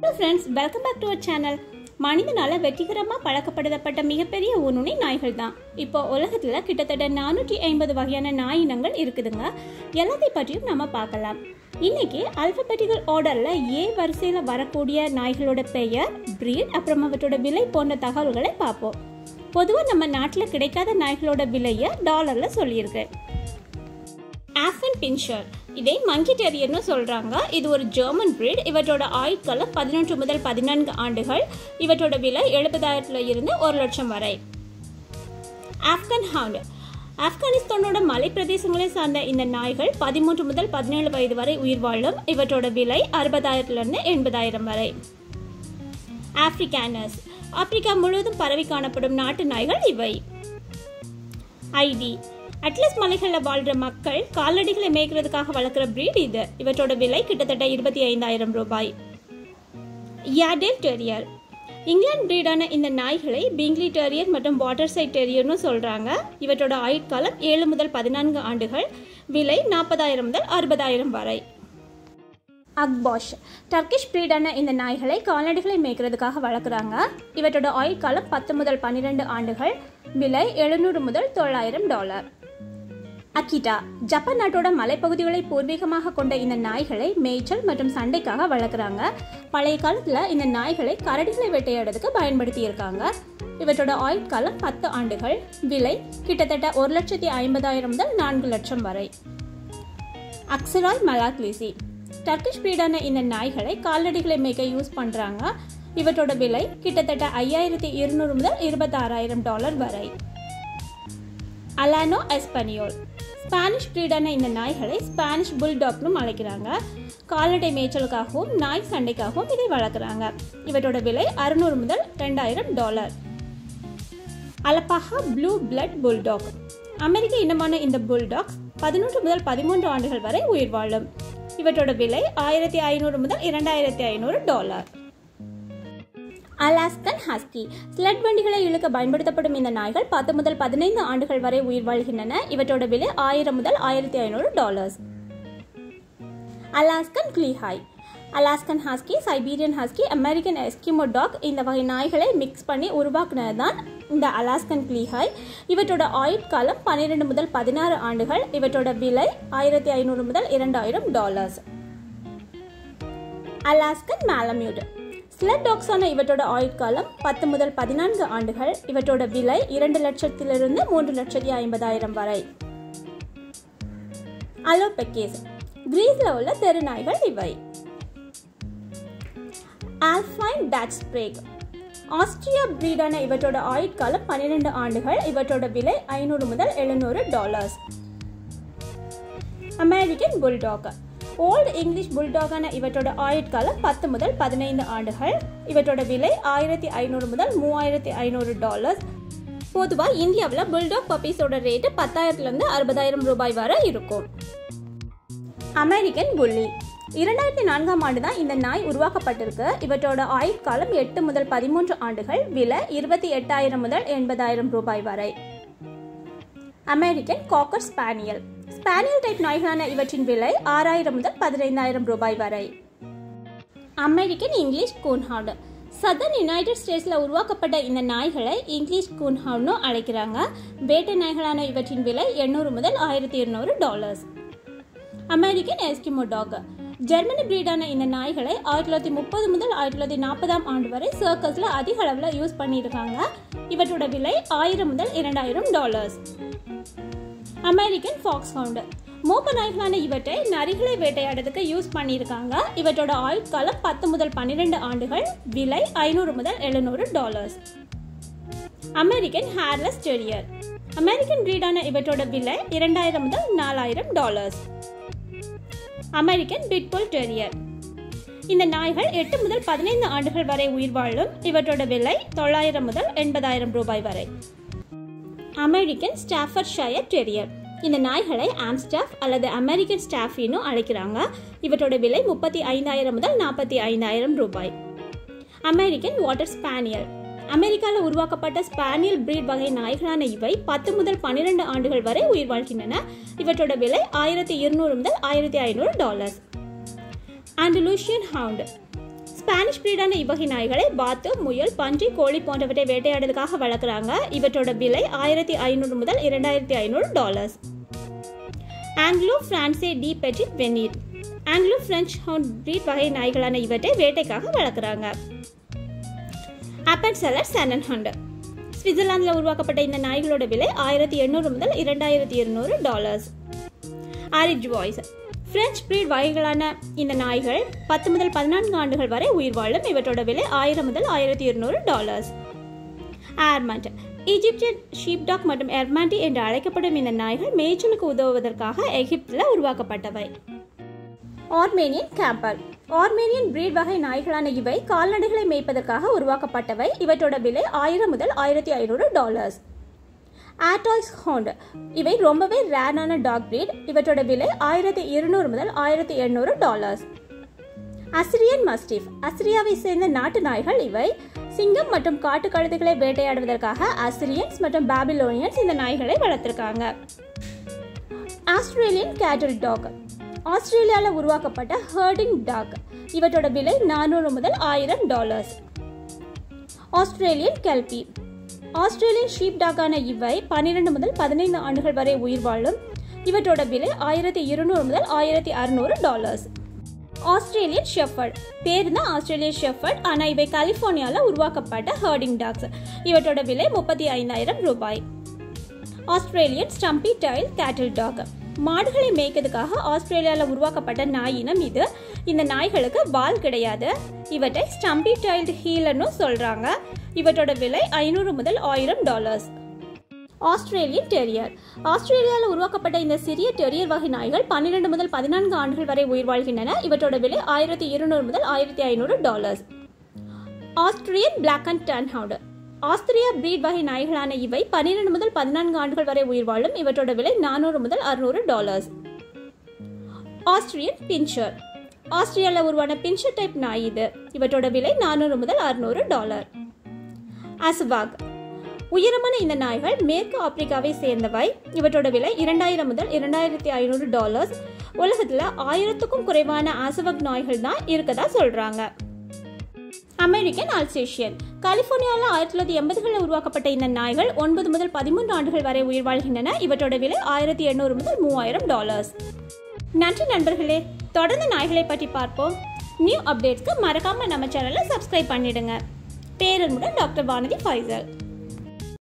hello friends welcome back to our channel மனிதனால வெற்றிகரமாக பழக்கப்படுத்தப்பட்ட மிகப்பெரிய ஊனுணி நாய்கள் தான் இப்போ உலகத்தில் கிட்டத்தட்ட நானூற்றி ஐம்பது வகையான நாய் இனங்கள் இருக்குதுங்க எல்லாத்தை பற்றியும் நம்ம பார்க்கலாம் இன்னைக்கு அல்பபெட்டிக்கல் ஆர்டரில் ஏ வரிசையில் வரக்கூடிய நாய்களோட பெயர் பிரீட் அப்புறம் அவற்றோட விலை போன்ற தகவல்களை பார்ப்போம் பொதுவாக நம்ம நாட்டில் கிடைக்காத நாய்களோட விலையை டாலரில் சொல்லியிருக்கேன் ஆஃபன் பின்ஷர் இதை மங்கி டெரியர்னு சொல்கிறாங்க இது ஒரு ஜெர்மன் பிரீட் இவற்றோட ஆயுட்காலம் பதினொன்று முதல் பதினான்கு ஆண்டுகள் இவற்றோட விலை எழுபதாயிரத்துல இருந்து ஒரு லட்சம் வரை ஆப்கன் ஹவுண்ட் ஆப்கானிஸ்தானோட மலை பிரதேசங்களை சார்ந்த இந்த நாய்கள் பதிமூன்று முதல் பதினேழு வயது வரை உயிர் வாழும் இவற்றோட விலை அறுபதாயிரத்துலேருந்து எண்பதாயிரம் வரை ஆப்ரிக்கானஸ் ஆப்பிரிக்கா முழுவதும் பரவி காணப்படும் நாட்டு நாய்கள் இவை ஐடி அட்லஸ் மலைகளில் வாழ்கிற மக்கள் கால்நடைகளை மேய்க்கிறதுக்காக வளர்க்குற பிரீட் இது இவற்றோட விலை கிட்டத்தட்ட இருபத்தி ஐந்தாயிரம் ரூபாய் யாடேல் டெரியர் இங்கிலாந்து பிரீடான இந்த நாய்களை பிங்லி டெரியர் மற்றும் வாட்டர் சைட் டெரியர்னு சொல்கிறாங்க இவற்றோட ஆயுட்காலம் ஏழு முதல் பதினான்கு ஆண்டுகள் விலை நாற்பதாயிரம் முதல் அறுபதாயிரம் வரை அக்பாஷ் டர்கிஷ் பிரீடான இந்த நாய்களை கால்நடைகளை மேய்க்கிறதுக்காக வளர்க்குறாங்க இவற்றோட ஆயுட்காலம் பத்து முதல் பன்னிரெண்டு ஆண்டுகள் விலை எழுநூறு முதல் தொள்ளாயிரம் டாலர் அக்கிட்டா ஜப்பான் நாட்டோட மலைப்பகுதிகளை பூர்வீகமாக கொண்ட இந்த நாய்களை மேய்ச்சல் மற்றும் சண்டைக்காக வளர்க்குறாங்க பழைய காலத்தில் இந்த நாய்களை கரடிகளை வேட்டையாடுறதுக்கு பயன்படுத்தி இருக்காங்க இவற்றோட ஆயுட்காலம் பத்து ஆண்டுகள் விலை கிட்டத்தட்ட ஒரு லட்சத்தி ஐம்பதாயிரம் முதல் நான்கு லட்சம் வரை அக்ஸராய் மலாக்லிசி டர்கிஷ் பிரீடான இந்த நாய்களை கால்நடைகளை மேய்க்க யூஸ் பண்ணுறாங்க இவற்றோட விலை கிட்டத்தட்ட ஐயாயிரத்தி இருநூறு முதல் இருபத்தாறாயிரம் டாலர் வரை அலானோ எஸ்பனியோல் ஸ்பானிஷ் பிரீடான இந்த நாய்களை ஸ்பானிஷ் புல்டாக்னும் அழைக்கிறாங்க கால்நடை மேய்ச்சலுக்காகவும் நாய் சண்டைக்காகவும் இதை வளர்க்குறாங்க இவற்றோட விலை அறுநூறு முதல் ரெண்டாயிரம் dollar Alapaha blue blood bulldog அமெரிக்க இனமான இந்த புல்டாக்ஸ் பதினொன்று முதல் பதிமூன்று ஆண்டுகள் வரை உயிர் வாழும் இவற்றோட விலை ஆயிரத்தி ஐநூறு முதல் இரண்டாயிரத்தி ஐநூறு டாலர் அலாஸ்கன் ஹஸ்கி ஸ்லட் வண்டிகளை இழுக்க பயன்படுத்தப்படும் இந்த நாய்கள் பத்து முதல் பதினைந்து ஆண்டுகள் வரை உயிர் வாழ்கின்றன இவற்றோட விலை ஆயிரம் முதல் ஆயிரத்தி ஐநூறு dollars Alaskan Klee Kai Alaskan husky Siberian husky American Eskimo dog இந்த வகை நாய்களை மிக்ஸ் பண்ணி உருவாக்குனது தான் இந்த அலாஸ்கன் கிளிஹாய் இவற்றோட ஆயுட்காலம் பன்னிரெண்டு முதல் பதினாறு ஆண்டுகள் இவற்றோட விலை ஆயிரத்தி ஐநூறு முதல் இரண்டாயிரம் டாலர்ஸ் அலாஸ்கன் மேலமியூட் ஸ்லட் டாக்ஸான இவற்றோட ஆயுட்காலம் பத்து முதல் பதினான்கு ஆண்டுகள் இவற்றோட விலை இரண்டு லட்சத்திலிருந்து மூன்று லட்சத்தி ஐம்பதாயிரம் வரை அலோபெக்கேஸ் கிரீஸ்ல உள்ள தெருநாய்கள் இவை ஆல்ஃபைன் டாட் ஸ்ப்ரேக் ஆஸ்திரியா பிரீடான இவற்றோட ஆயுட்காலம் பன்னிரெண்டு ஆண்டுகள் இவற்றோட விலை ஐநூறு முதல் எழுநூறு dollars American bulldog old English புல்டாகான இவற்றோட ஆயுட்காலம் பத்து முதல் பதினைந்து ஆண்டுகள் இவற்றோட விலை ஆயிரத்தி ஐநூறு முதல் மூவாயிரத்தி ஐநூறு டாலர்ஸ் பொதுவாக இந்தியாவில் புல்டாக் பப்பீஸோட ரேட்டு பத்தாயிரத்துலேருந்து அறுபதாயிரம் ரூபாய் வரை இருக்கும் அமெரிக்கன் புள்ளி இரண்டாயிரத்தி நான்காம் ஆண்டு தான் இந்த நாய் உருவாக்கப்பட்டிருக்கு இவற்றோட ஆயுட்காலம் எட்டு முதல் பதிமூன்று ஆண்டுகள் விலை இருபத்தி எட்டாயிரம் முதல் எண்பதாயிரம் ரூபாய் வரை American cocker spaniel spaniel type நாய்களான இவற்றின் விலை ஆறாயிரம் முதல் பதினைந்தாயிரம் ரூபாய் வரை American English coonhound southern United ஸ்டேட்ஸில் உருவாக்கப்பட்ட இந்த நாய்களை இங்கிலீஷ் கூன்ஹவுண்ட்னு அழைக்கிறாங்க வேட்டை நாய்களான இவற்றின் விலை எண்ணூறு முதல் ஆயிரத்தி இருநூறு dollars American Eskimo dog Germany பிரீடான இந்த நாய்களை ஆயிரத்தி தொள்ளாயிரத்தி முப்பது முதல் ஆயிரத்தி தொள்ளாயிரத்தி நாற்பதாம் ஆண்டு வரை சர்க்கஸில் அதிக அளவில் யூஸ் பண்ணியிருக்காங்க இவற்றோட விலை ஆயிரம் முதல் இரண்டாயிரம் டாலர்ஸ் அமெரிக்கன் ஃபாக்ஸ் ஹவுண்டு மோப்ப நாய்களான இவற்றை நரிகளை வேட்டையாடுறதுக்கு யூஸ் பண்ணியிருக்காங்க இவற்றோட ஆயுட்காலம் பத்து முதல் பன்னிரெண்டு ஆண்டுகள் விலை ஐநூறு முதல் எழுநூறு dollars American hairless terrier American பிரீடான இவற்றோட விலை இரண்டாயிரம் முதல் நாலாயிரம் டாலர்ஸ் அமெரிக்கன் பிட்புல் டெரியர் இந்த நாய்கள் எட்டு முதல் பதினைந்து ஆண்டுகள் வரை உயிர் வாழும் இவற்றோட விலை தொள்ளாயிரம் முதல் எண்பதாயிரம் ரூபாய் வரை அமெரிக்கன் ஸ்டாஃபர் ஷயர் டெரியர் இந்த நாய்களை ஆம்ஸ்டாஃப் அல்லது அமெரிக்கன் ஸ்டாஃபின்னு அழைக்கிறாங்க இவற்றோட விலை முப்பத்தி ஐந்தாயிரம் முதல் நாற்பத்தி ஐந்தாயிரம் ரூபாய் அமெரிக்கன் வாட்டர் ஸ்பானியல் அமெரிக்காவில் உருவாக்கப்பட்ட ஸ்பானியல் பிரீட் வகை நாய்களான இவை பத்து முதல் பன்னிரெண்டு ஆண்டுகள் வரை உயிர் வாழ்கின்றன இவற்றோட விலை ஆயிரத்தி இருநூறு முதல் ஆயிரத்தி ஐநூறு டாலர்ஸ் ஆண்டலூஷியன் ஹவுண்ட் ஸ்பானிஷ் பிரீடான இவ்வகை நாய்களை பாத்து முயல் பன்றி கோழி போன்றவற்றை வேட்டையாடுறதுக்காக வளர்க்குறாங்க இவற்றோட விலை ஆயிரத்தி ஐநூறு முதல் இரண்டாயிரத்தி ஐநூறு dollars Anglo Francais de Petite Venerie Anglo French hound breed வகை நாய்களான இவற்றை வேட்டைக்காக வளர்க்குறாங்க அப்பன் செலர் சனன் ஹண்ட் சுவிட்சர்லாந்தில் உருவாக்கப்பட்ட இந்த நாய்களோட விலை ஆயிரத்தி எண்ணூறு முதல் இரண்டாயிரத்தி இருநூறு dollars Ariegeois French breed வகைகளான இந்த நாய்கள் பத்து முதல் பதினான்கு ஆண்டுகள் வரை உயிர் வாழும் இவற்றோட விலை ஆயிரம் முதல் ஆயிரத்தி இருநூறு டாலர்ஸ் ஏர்மண்ட் ஈஜிப்சியன் ஷீப்டாக் மற்றும் எர்மாண்டி என்று அழைக்கப்படும் இந்த நாய்கள் மேய்ச்சலுக்கு உதவுவதற்காக எகிப்தில் உருவாக்கப்பட்டவை ஆர்மேனியன் கேம்பர் ஆர்மேனியன் பிரீட் வகை நாய்களான இவை கால்நடைகளை மேய்ப்பதற்காக உருவாக்கப்பட்டவை இவற்றோட விலை ஆயிரம் முதல் ஆயிரத்தி ஐநூறு டாலர்ஸ் ஆட்டாய்ஸ் ஹோண்ட் இவை ரொம்பவே ரேரான டாக் பிரீட் இவற்றோட விலை ஆயிரத்தி இருநூறு முதல் ஆயிரத்தி எண்ணூறு டாலர்ஸ் அசிரியன் மஸ்டிஃப் அசிரியாவை சேர்ந்த நாட்டு நாய்கள் இவை சிங்கம் மற்றும் காட்டு கழுதைகளை வேட்டையாடுவதற்காக அசிரியன்ஸ் மற்றும் பாபிலோனியன்ஸ் இந்த நாய்களை வளர்த்திருக்காங்க ஆஸ்திரேலியன் கேட்டல் டாக் ஆஸ்திரேலியாவில் உருவாக்கப்பட்ட ஹர்டிங் டாக் இவற்றோட விலை நானூறு முதல் ஆயிரம் dollars Australian kelpie Australian sheep டாக்கான இவை பன்னிரண்டு முதல் பதினைந்து ஆண்டுகள் வரை உயிர் வாழும் இவற்றோட விலை ஆயிரத்தி இருநூறு முதல் ஆயிரத்தி அறுநூறு டாலர்ஸ் ஆஸ்திரேலியன் ஷெஃபர்ட் பேர் தான் ஆஸ்திரேலியன் ஷெஃபர்ட் ஆனால் இவை கலிஃபோர்னியாவில் உருவாக்கப்பட்ட ஹர்டிங் டாக்ஸ் இவற்றோட விலை முப்பத்தி ஐந்தாயிரம் ரூபாய் Australian stumpy tail cattle dog மாடுகளை மேய்க்கிறதுக்காக ஆஸ்திரேலியாவில் உருவாக்கப்பட்ட நாய் இனம் இது இந்த நாய்களுக்கு வால் கிடையாது இவற்றை ஸ்டம்பி டைல்டு ஹீலர்னு சொல்கிறாங்க இவற்றோட விலை ஐநூறு முதல் ஆயிரம் டாலர்ஸ் ஆஸ்திரேலியன் டெரியர் ஆஸ்திரேலியாவில் உருவாக்கப்பட்ட இந்த சிறிய டெரியர் வகை நாய்கள் பன்னிரண்டு முதல் பதினான்கு ஆண்டுகள் வரை உயிர் வாழ்கின்றன இவற்றோட விலை ஆயிரத்தி இருநூறு முதல் ஆயிரத்தி ஐநூறு dollars Austrian black and tan hound Austria breed வகை நாய்களான இவை பன்னிரண்டு முதல் பதினான்கு ஆண்டுகள் வரை உயிர் வாழும் இவற்றோட விலை நானூறு முதல் அறுநூறு டாலர்ஸ் ஆஸ்திரியன் பின்ச்சர் ஆஸ்திரியாவில் உருவான பின்ச்சர் டைப் நாய் இது இவற்றோட விலை நானூறு முதல் அறுநூறு டாலர் அசுவாக் உயரமான இந்த நாய்கள் மேற்கு ஆப்பிரிக்காவை சேர்ந்தவை இவற்றோட விலை இரண்டாயிரம் முதல் இரண்டாயிரத்தி ஐநூறு டாலர்ஸ் உலகத்தில் ஆயிரத்துக்கும் குறைவான ஆசவக் நாய்கள் தான் இருக்கதா சொல்றாங்க அமெரிக்கன் அல்சேஷியன் கலிபோர்னியாவில் ஆயிரத்தி தொள்ளாயிரத்தி எண்பதுகளில் உருவாக்கப்பட்ட இந்த நாய்கள் ஒன்பது முதல் பதிமூன்று ஆண்டுகள் வரை உயிர் வாழ்கின்றன இவற்றோட விலை ஆயிரத்தி எண்ணூறு முதல் மூவாயிரம் டாலர்ஸ் நன்றி நண்பர்களே தொடர்ந்து நாய்களை பற்றி பார்ப்போம் நியூ அப்டேட்ஸ்க்கு மறக்காம நம்ம சேனலை சப்ஸ்கிரைப் பண்ணிடுங்க பேரன்புடன் டாக்டர் வானதி ஃபைசல்